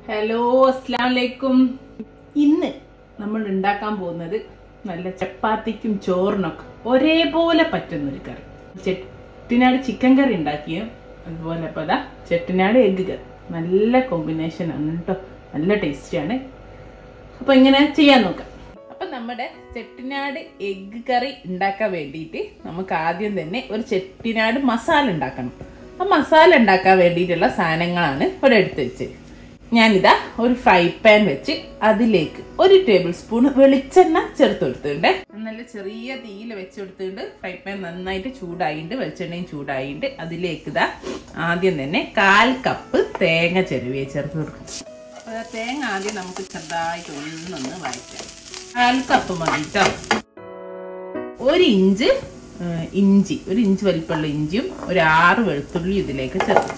Hello അസ്സാം വലൈക്കും ഇന്ന് നമ്മൾ ഉണ്ടാക്കാൻ പോകുന്നത് നല്ല ചപ്പാത്തിക്കും ചോറിനൊക്കെ ഒരേപോലെ പറ്റുന്ന ഒരു കറി ചെട്ടിനാട് ചിക്കൻ കറി ഉണ്ടാക്കിയും അതുപോലെ ഇപ്പൊ ദാ ചെട്ടിനാട് എഗ്ഗ് കറി നല്ല കോമ്പിനേഷൻ ആണ് കേട്ടോ നല്ല ടേസ്റ്റിയാണ് അപ്പൊ ഇങ്ങനെ ചെയ്യാൻ നോക്കാം അപ്പൊ നമ്മുടെ ചെട്ടിനാട് എഗ്ഗ് കറി ഉണ്ടാക്കാൻ വേണ്ടിയിട്ട് നമുക്ക് ആദ്യം തന്നെ ഒരു ചെട്ടിനാട് മസാല ഉണ്ടാക്കണം ആ മസാല ഉണ്ടാക്കാൻ വേണ്ടിയിട്ടുള്ള സാധനങ്ങളാണ് ഇവിടെ എടുത്ത് വെച്ചത് ഞാനിതാ ഒരു ഫ്രൈ പാൻ വെച്ച് അതിലേക്ക് ഒരു ടേബിൾ സ്പൂൺ വെളിച്ചെണ്ണ ചേർത്ത് കൊടുത്തിട്ടുണ്ട് നല്ല ചെറിയ തീയിൽ വെച്ച് കൊടുത്തിട്ടുണ്ട് ഫ്രൈ പാൻ നന്നായിട്ട് ചൂടായിട്ട് വെളിച്ചെണ്ണയും ചൂടായിട്ട് അതിലേക്ക് ഇതാ ആദ്യം തന്നെ കാൽ കപ്പ് തേങ്ങ ചെരുവിയെ ചേർത്ത് കൊടുക്കും അപ്പോൾ ആ തേങ്ങ ആദ്യം നമുക്ക് ചെറുതായിട്ട് ഒന്നൊന്ന് വഴറ്റാം കാൽ കപ്പ് മതി കേട്ടോ ഒരു ഇഞ്ച് ആ, ഇഞ്ചി ഒരു ഇഞ്ച് വലിപ്പമുള്ള ഇഞ്ചിയും ഒരു ആറ് വെളുത്തുള്ളി ഇതിലേക്ക് ചേർക്കും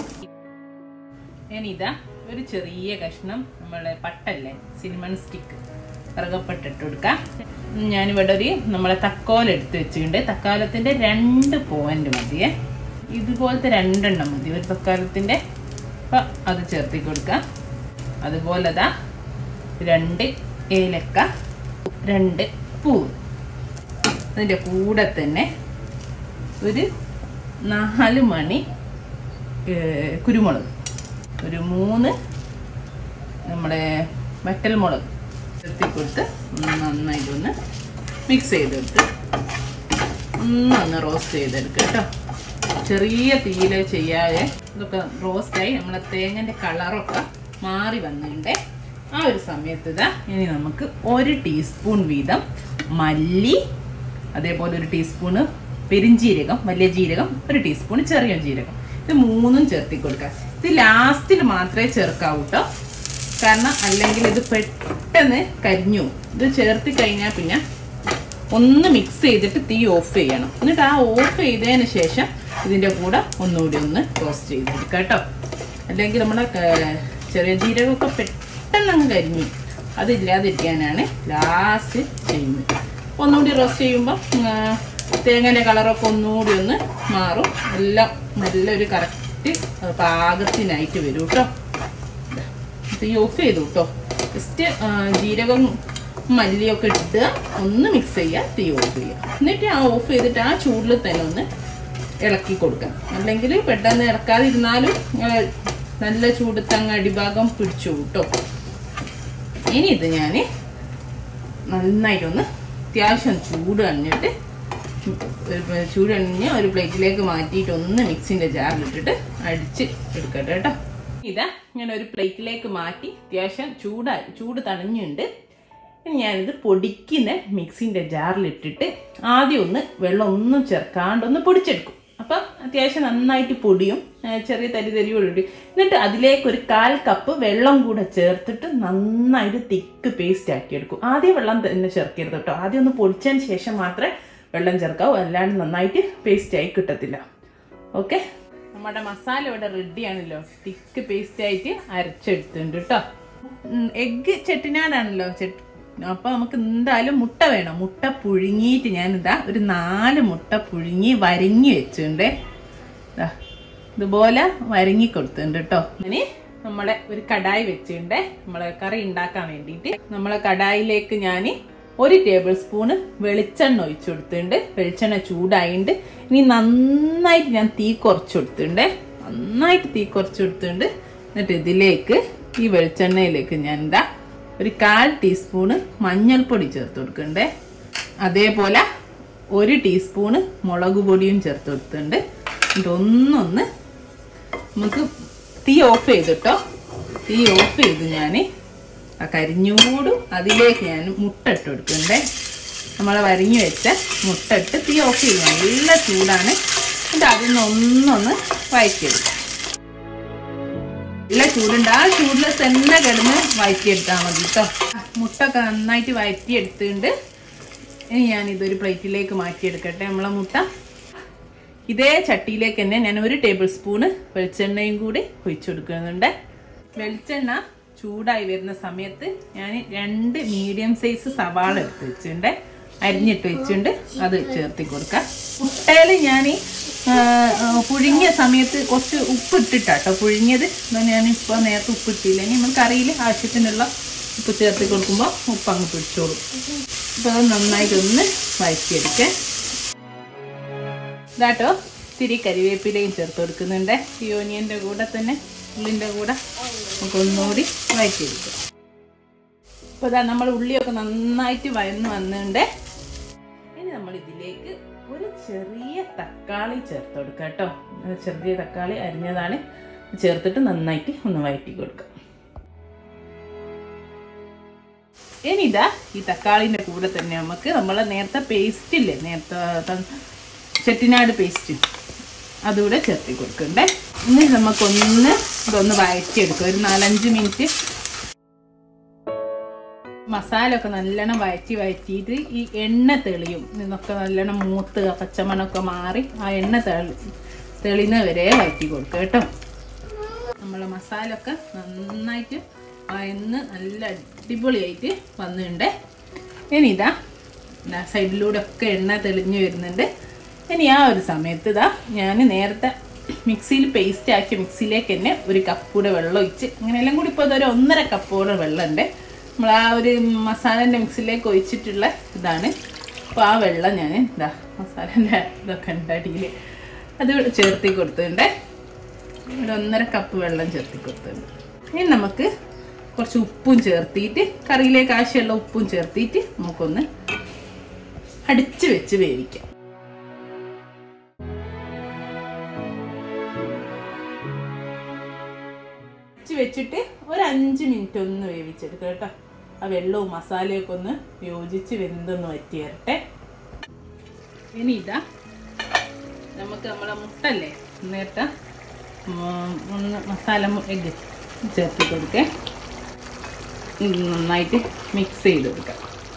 ഞാനിതാ ഒരു ചെറിയ കഷ്ണം നമ്മളെ പട്ടല്ലേ സിനിമൺ സ്റ്റിക്ക് കറുകപ്പട്ടിട്ട് കൊടുക്കാം ഞാനിവിടെ ഒരു നമ്മളെ തക്കോല എടുത്ത് വെച്ചിട്ടുണ്ട് തക്കാലത്തിന്റെ രണ്ട് പോയിന്റ് മതിയേ ഇതുപോലത്തെ രണ്ടെണ്ണം മതി ഒരു തക്കാലത്തിന്റെ അപ്പൊ അത് ചേർത്തി കൊടുക്കാം അതുപോലെ ദാ രണ്ട് ഏലക്ക രണ്ട് പൂവ് അതിൻ്റെ കൂടെ തന്നെ ഒരു നാല് മണി ഏർ, കുരുമുളക് ഒരു മൂന്ന് നമ്മുടെ വറ്റൽ മുളക് ചേർത്തി കൊടുത്ത് ഒന്ന് നന്നായിട്ടൊന്ന് മിക്സ് ചെയ്തെടുത്ത് ഒന്നൊന്ന് റോസ്റ്റ് ചെയ്തെടുക്കുക കേട്ടോ ചെറിയ തീയിൽ ചെയ്യാതെ ഇതൊക്കെ റോസ്റ്റായി നമ്മളെ തേങ്ങൻ്റെ കളറൊക്കെ മാറി വന്നിട്ടുണ്ട് ആ ഒരു സമയത്ത് ഇതാ ഇനി നമുക്ക് ഒരു ടീസ്പൂൺ വീതം മല്ലി അതേപോലെ ഒരു ടീസ്പൂണ് പെരിഞ്ജീരകം വലിയ ജീരകം ഒരു ടീസ്പൂൺ ചെറിയ ജീരകം ഇത് മൂന്നും ചേർത്തി കൊടുക്കുക ഇത് ലാസ്റ്റിൽ മാത്രമേ ചേർക്കാവൂ കേട്ടോ കാരണം അല്ലെങ്കിൽ ഇത് പെട്ടെന്ന് കരിഞ്ഞു പോകും. ഇത് ചേർത്തി കഴിഞ്ഞാൽ പിന്നെ ഒന്ന് മിക്സ് ചെയ്തിട്ട് തീ ഓഫ് ചെയ്യണം എന്നിട്ട് ആ ഓഫ് ചെയ്തതിന് ശേഷം ഇതിൻ്റെ കൂടെ ഒന്നുകൂടി ഒന്ന് റോസ്റ്റ് ചെയ്തെടുക്കുക കേട്ടോ അല്ലെങ്കിൽ നമ്മുടെ ക- ചെറിയ ജീരകമൊക്കെ പെട്ടെന്ന് അങ്ങ് കരിഞ്ഞു അതില്ലാതിരിക്കാനാണ് ലാസ്റ്റ് ചെയ്യുന്നത് ഒന്നുകൂടി റോസ്റ്റ് ചെയ്യുമ്പോൾ തേങ്ങൻ്റെ കളറൊക്കെ ഒന്നുകൂടി ഒന്ന് മാറും എല്ലാം നല്ലൊരു കറക്റ്റ് പാകത്തിനായിട്ട് വരും കേട്ടോ തീ ഓഫ് ചെയ്തു കേട്ടോ ജസ്റ്റ് ജീരകം മല്ലിയൊക്കെ ഇട്ട് ഒന്ന് മിക്സ് ചെയ്യുക തീ ഓഫ് ചെയ്യുക എന്നിട്ട് ആ ഓഫ് ചെയ്തിട്ട് ആ ചൂടിൽ തന്നെ ഒന്ന് ഇളക്കി കൊടുക്കാം അല്ലെങ്കിൽ പെട്ടെന്ന് ഇറക്കാതിരുന്നാലും ആ, നല്ല ചൂടത്ത് അങ്ങ് അടിഭാഗം പിടിച്ചു കേട്ടോ ഇനി ഇത് ഞാൻ നന്നായിട്ടൊന്ന് അത്യാവശ്യം ചൂട് കഴിഞ്ഞിട്ട് ഒരു ചൂട് കഴിഞ്ഞ് ഒരു പ്ലേറ്റിലേക്ക് മാറ്റിയിട്ട് ഒന്ന് മിക്സിൻ്റെ ജാറിലിട്ടിട്ട് അടിച്ച് എടുക്കട്ടെ കേട്ടോ ഇതാ ഞാൻ ഒരു പ്ലേറ്റിലേക്ക് മാറ്റി അത്യാവശ്യം ചൂടായി ചൂട് തണിഞ്ഞുണ്ട് ഇനി ഞാനിത് പൊടിക്കുന്ന മിക്സിൻ്റെ ജാറിലിട്ടിട്ട് ആദ്യം ഒന്ന് വെള്ളം ഒന്നും ചേർക്കാണ്ട് ഒന്ന് പൊടിച്ചെടുക്കും അപ്പം അത്യാവശ്യം നന്നായിട്ട് പൊടിയും ആ, ചെറിയ തരി തരിയോട് ഇട്ട് എന്നിട്ട് അതിലേക്ക് ഒരു കാൽ കപ്പ് വെള്ളം കൂടെ ചേർത്തിട്ട് നന്നായിട്ട് തിക്ക് പേസ്റ്റ് ആക്കി എടുക്കും ആദ്യം വെള്ളം തന്നെ ചേർക്കരുത് കേട്ടോ ആദ്യം ഒന്ന് പൊടിച്ചതിന് ശേഷം മാത്രമേ വെള്ളം ചേർക്കാവൂ അല്ലാണ്ട് നന്നായിട്ട് പേസ്റ്റ് ആയി കിട്ടത്തില്ല ഓക്കെ നമ്മുടെ മസാല ഇവിടെ റെഡി ആണല്ലോ തിക്ക് പേസ്റ്റ് ആയിട്ട് അരച്ചെടുത്തിട്ടുണ്ട് കേട്ടോ എഗ്ഗ് ചെട്ടിനാടാണല്ലോ ചെട്ട് അപ്പൊ നമുക്ക് എന്തായാലും മുട്ട വേണം മുട്ട പുഴുങ്ങിയിട്ട് ഞാനിതാ ഒരു നാല് മുട്ട പുഴുങ്ങി വരങ്ങി വെച്ചിട്ടുണ്ട് ദാ, ഇതുപോലെ വരങ്ങി കൊടുത്തിട്ടുണ്ട് കേട്ടോ ഇനി നമ്മളെ ഒരു കടായി വെച്ചിട്ടുണ്ട് നമ്മളെ കറി ഉണ്ടാക്കാൻ വേണ്ടിയിട്ട് നമ്മളെ കടായിലേക്ക് ഞാൻ ഒരു ടേബിൾ സ്പൂണ് വെളിച്ചെണ്ണ ഒഴിച്ചു കൊടുത്തിട്ടുണ്ട് വെളിച്ചെണ്ണ ചൂടായിട്ടുണ്ട് ഇനി നന്നായിട്ട് ഞാൻ തീ കുറച്ച് കൊടുത്തിട്ടുണ്ട് നന്നായിട്ട് തീ കുറച്ച് കൊടുത്തിട്ടുണ്ട് എന്നിട്ട് ഇതിലേക്ക് ഈ വെളിച്ചെണ്ണയിലേക്ക് ഞാൻ എന്താ ഒരു കാൽ ടീസ്പൂണ് മഞ്ഞൾപ്പൊടി ചേർത്ത് കൊടുക്കണ്ടേ അതേപോലെ ഒരു ടീസ്പൂണ് മുളക് പൊടിയും ചേർത്ത് കൊടുത്തിട്ടുണ്ട് എന്നിട്ട് ഒന്നൊന്ന് നമുക്ക് തീ ഓഫ് ചെയ്തിട്ടോ തീ ഓഫ് ചെയ്ത് ഞാൻ ആ കരിഞ്ഞൂടും അതിലേക്ക് ഞാൻ മുട്ട ഇട്ട് കൊടുക്കണ്ടേ നമ്മൾ വരിഞ്ഞു വെച്ച മുട്ട ഇട്ട് തീ ഓഫ് ചെയ്തു നല്ല ചൂടാണ് എന്നിട്ട് അതിൽ നിന്ന് ഒന്നൊന്ന് വഴറ്റിയെടുക്കാം നല്ല ചൂടുണ്ട് ആ ചൂടിൽ തന്നെ കിടന്ന് വഴറ്റിയെടുത്താൽ മതി കേട്ടോ മുട്ടൊക്കെ നന്നായിട്ട് വഴറ്റിയെടുത്തിട്ടുണ്ട് ഇനി ഞാൻ ഇതൊരു പ്ലേറ്റിലേക്ക് മാറ്റിയെടുക്കട്ടെ നമ്മളെ മുട്ട ഇതേ ചട്ടിയിലേക്ക് തന്നെ ഞാൻ ഒരു ടേബിൾ സ്പൂണ് വെളിച്ചെണ്ണയും കൂടി ഒഴിച്ചു കൊടുക്കുന്നുണ്ട് വെളിച്ചെണ്ണ ചൂടായി വരുന്ന സമയത്ത് ഞാൻ രണ്ട് മീഡിയം സൈസ് സവാള എടുത്ത് വെച്ചിട്ടുണ്ട് അരിഞ്ഞിട്ട് വെച്ചിട്ടുണ്ട് അത് ചേർത്തി കൊടുക്കാം മുട്ടയിൽ ഞാൻ ആ, ആ, പുഴുങ്ങിയ സമയത്ത് കുറച്ച് ഉപ്പ് ഇട്ടിട്ടാട്ടോ പുഴുങ്ങിയത് ഞാനിപ്പോൾ നേരത്തെ ഉപ്പ് ഇട്ടില്ല ഇനി നമ്മൾ കറിയിൽ ആവശ്യത്തിനുള്ള ഉപ്പ് ചേർത്ത് കൊടുക്കുമ്പോൾ ഉപ്പ് അങ്ങ് പിടിച്ചോളും അപ്പോൾ അത് നന്നായിട്ടൊന്ന് വഴറ്റിയെടുക്കേ ഇതാട്ടോ ഇത്തിരി കരിവേപ്പിലയും ചേർത്ത് കൊടുക്കുന്നുണ്ട് ഈ ഓനിയൻ്റെ കൂടെ തന്നെ ഉള്ളിൻ്റെ കൂടെ നമുക്ക് ഒന്നുകൂടി വഴറ്റിയെടുക്കാം അപ്പോൾ ഇതാ നമ്മൾ ഉള്ളിയൊക്കെ നന്നായിട്ട് വയന്ന് വന്നിട്ടുണ്ട് ഇനി നമ്മൾ ഇതിലേക്ക് ഒരു ചെറിയ തക്കാളി ചേർത്ത് കൊടുക്കുക കേട്ടോ ഒരു ചെറിയ തക്കാളി അരിഞ്ഞതാണ് ചേർത്തിട്ട് നന്നായിട്ട് ഒന്ന് വഴറ്റി കൊടുക്കുക ഇനി ഇതാ ഈ തക്കാളിൻ്റെ കൂടെ തന്നെ നമുക്ക് നമ്മൾ നേരത്തെ പേസ്റ്റ് ഇല്ലേ നേരത്തെ ത- ചെട്ടിനാട് പേസ്റ്റ് അതുകൂടെ ചേർത്തി കൊടുക്കണ്ടേ ഇനി നമുക്കൊന്ന് ഇതൊന്ന് വഴറ്റിയെടുക്കുക ഒരു നാലഞ്ച് മിനിറ്റ് മസാല ഒക്കെ നല്ലോണം വഴറ്റി വഴറ്റിയിട്ട് ഈ എണ്ണ തെളിയും നിന്നൊക്കെ നല്ലോണം മൂത്ത് ആ പച്ചമണമൊക്കെ മാറി ആ എണ്ണ തെളി തെളിയുന്ന വരെ വഴറ്റി കൊടുക്കുക കേട്ടോ നമ്മളെ മസാല ഒക്കെ നന്നായിട്ട് വയന്ന് നല്ല അടിപൊളിയായിട്ട് വന്നിട്ടുണ്ട് ഇനി ഇതാ ഇതാ സൈഡിലൂടെ ഒക്കെ എണ്ണ തെളിഞ്ഞു വരുന്നുണ്ട് ഇനി ആ ഒരു സമയത്ത് ഇതാ ഞാൻ നേരത്തെ മിക്സിയിൽ പേസ്റ്റ് ആക്കിയ മിക്സിയിലേക്ക് തന്നെ ഒരു കപ്പൂടെ വെള്ളം ഒഴിച്ച് അങ്ങനെ എല്ലാം കൂടി ഇപ്പോൾ ഇതൊരു ഒന്നര കപ്പോടെ വെള്ളമുണ്ട് നമ്മൾ ആ ഒരു മസാലേൻ്റെ മിക്സിയിലേക്ക് ഒഴിച്ചിട്ടുള്ള ഇതാണ് അപ്പോൾ ആ വെള്ളം ഞാൻ ഇതാ മസാലേൻ്റെ ഇതൊക്കെ ഉണ്ട് അടിയിൽ അത് ചേർത്തി കൊടുത്തിട്ടുണ്ട് ഒരു ഒന്നര കപ്പ് വെള്ളം ചേർത്തി കൊടുത്തിട്ടുണ്ട് ഇനി നമുക്ക് കുറച്ച് ഉപ്പും ചേർത്തിയിട്ട് കറിയിലേക്ക് ആവശ്യമുള്ള ഉപ്പും ചേർത്തിട്ട് നമുക്കൊന്ന് അടിച്ച് വെച്ച് വേവിക്കാം അടിച്ച് വെച്ചിട്ട് ഒരു അഞ്ച് മിനിറ്റ് ഒന്ന് വേവിച്ചെടുക്കുക കേട്ടോ ആ വെള്ളവും മസാലയൊക്കെ ഒന്ന് യോജിച്ച് വെന്തൊന്ന് വറ്റി വരട്ടെ ഇനി ഇതാ നമുക്ക് നമ്മളെ മുട്ടല്ലേ നേരത്തെ ഉം, ഒന്ന് മസാല എഗ്ഗ് ചേർത്ത് കൊടുക്കേ ഇത് നന്നായിട്ട് മിക്സ് ചെയ്ത് കൊടുക്കാം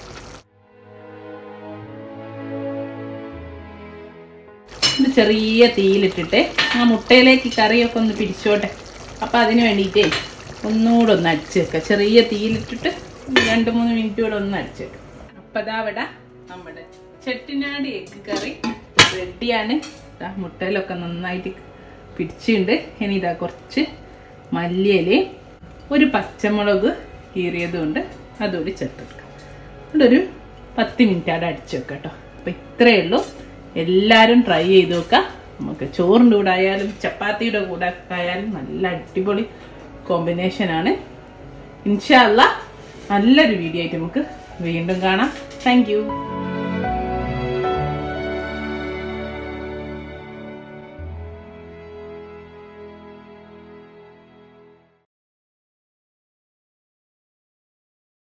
ഇത് ചെറിയ തീയിലിട്ടിട്ട് ആ മുട്ടയിലേക്ക് ഈ കറിയൊക്കെ ഒന്ന് പിടിച്ചോട്ടെ അപ്പം അതിന് വേണ്ടിയിട്ടേ ഒന്നുകൂടെ ഒന്ന് അടിച്ച് വെക്കുക ചെറിയ തീയിലിട്ടിട്ട് രണ്ട് മൂന്ന് മിനിറ്റ് കൂടെ ഒന്ന് അടിച്ച് വെക്കുക അപ്പം അതാ അവിടെ നമ്മുടെ ചെട്ടിനാട് എഗ്ഗ് കറി റെഡിയാണ് ഇതാ മുട്ടയിലൊക്കെ നന്നായിട്ട് പിടിച്ചിട്ടുണ്ട് ഇനി ഇതാ കുറച്ച് മല്ലിയിലയും ഒരു പച്ചമുളക് കീറിയതും ഉണ്ട് അതുകൂടി ചേർത്തെടുക്കാം ഒരു പത്ത് മിനിറ്റ് അവിടെ അടിച്ചു വെക്കാം കേട്ടോ അപ്പം ഇത്രയേ ഉള്ളൂ എല്ലാവരും ട്രൈ ചെയ്ത് നോക്കുക നമുക്ക് ചോറിൻ്റെ കൂടെ ആയാലും ചപ്പാത്തിയുടെ കൂടെ ആയാലും നല്ല അടിപൊളി കോമ്പിനേഷനാണ് ഇൻഷാല്ല നല്ലൊരു വീഡിയോ ആയിട്ട് നമുക്ക് വീണ്ടും കാണാം താങ്ക്